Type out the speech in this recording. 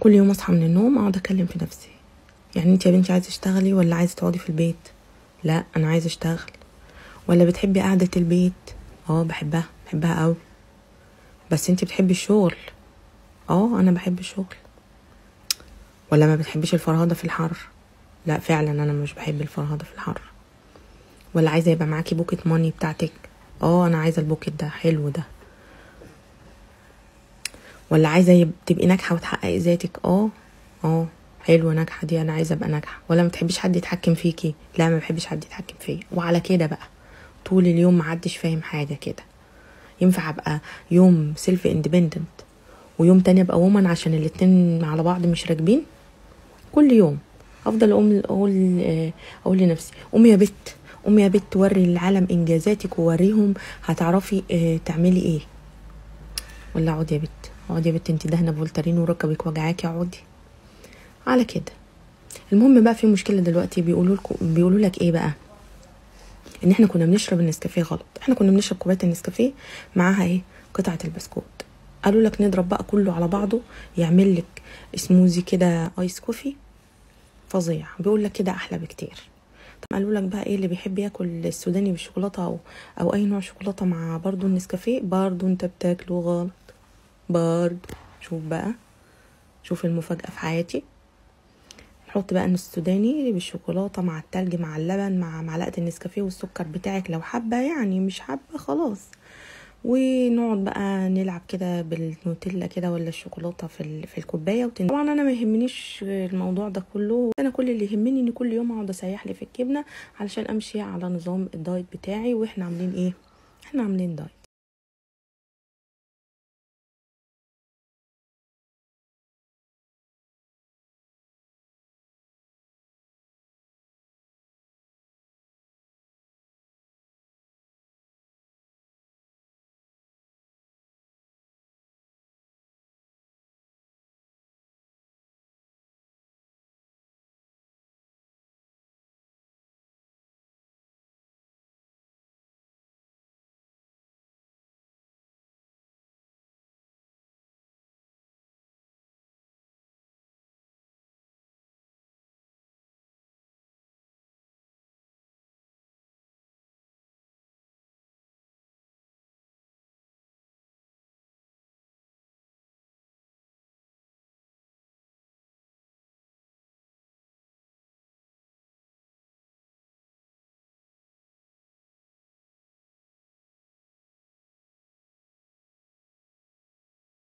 كل يوم اصحى من النوم اقعد اكلم في نفسي يعني انت يا بنتي عايزه تشتغلي ولا عايزه تقعدي في البيت لا انا عايزه اشتغل ولا بتحبي قعده البيت اه بحبها بحبها قوي بس انت بتحبي الشغل اه انا بحب الشغل ولا ما بتحبيش الفرهده في الحر لا فعلا انا مش بحب الفرهده في الحر ولا عايزه يبقى معاكي بوكيت ماني بتاعتك اه انا عايزه البوكيت ده حلو ده ولا عايزه يب- تبقي ناجحه وتحققي ذاتك اه اه حلوه ناجحه دي انا عايزه ابقى ناجحه ولا ما تحبيش حد يتحكم فيكي لا ما بحبش حد يتحكم فيا وعلى كده بقى طول اليوم محدش فاهم حاجه كده ينفع ابقى يوم سيلف اندبندنت ويوم تاني ابقى وومن عشان الاتنين على بعض مش راكبين كل يوم افضل اقوم اقول آه، اقول لنفسي قومي يا بت قومي يا بت وري العالم انجازاتك ووريهم هتعرفي آه، تعملي ايه ولا اقعدي يا بت اقعدي يا بت انت دهنه فولترين وركبك وجعاكي اقعدي على كده المهم بقى في مشكله دلوقتي بيقولوا لكم بيقولوا لك ايه بقى ان احنا كنا بنشرب النسكافيه غلط احنا كنا بنشرب كوبايه النسكافيه معاها ايه قطعه البسكوت قالوا لك نضرب بقى كله على بعضه يعمل لك سموزي كده ايس كوفي فظيع بيقول لك كده احلى بكتير طب قالوا لك بقى ايه اللي بيحب ياكل السوداني بالشوكولاته او او اي نوع شوكولاته مع برضو النسكافيه برضو انت بتاكله غلط برضو شوف بقى شوف المفاجاه في حياتي نحط بقى السوداني بالشوكولاته مع التلج مع اللبن مع معلقه النسكافيه والسكر بتاعك لو حابه يعني مش حابه خلاص ونقعد بقى نلعب كده بالنوتيلا كده ولا الشوكولاته في ال- في الكوبايه وتن... طبعا انا ما يهمنيش الموضوع ده كله انا كل اللي يهمني ان كل يوم اقعد اسيح لي في الجبنه علشان امشي على نظام الدايت بتاعي واحنا عاملين ايه احنا عاملين دايت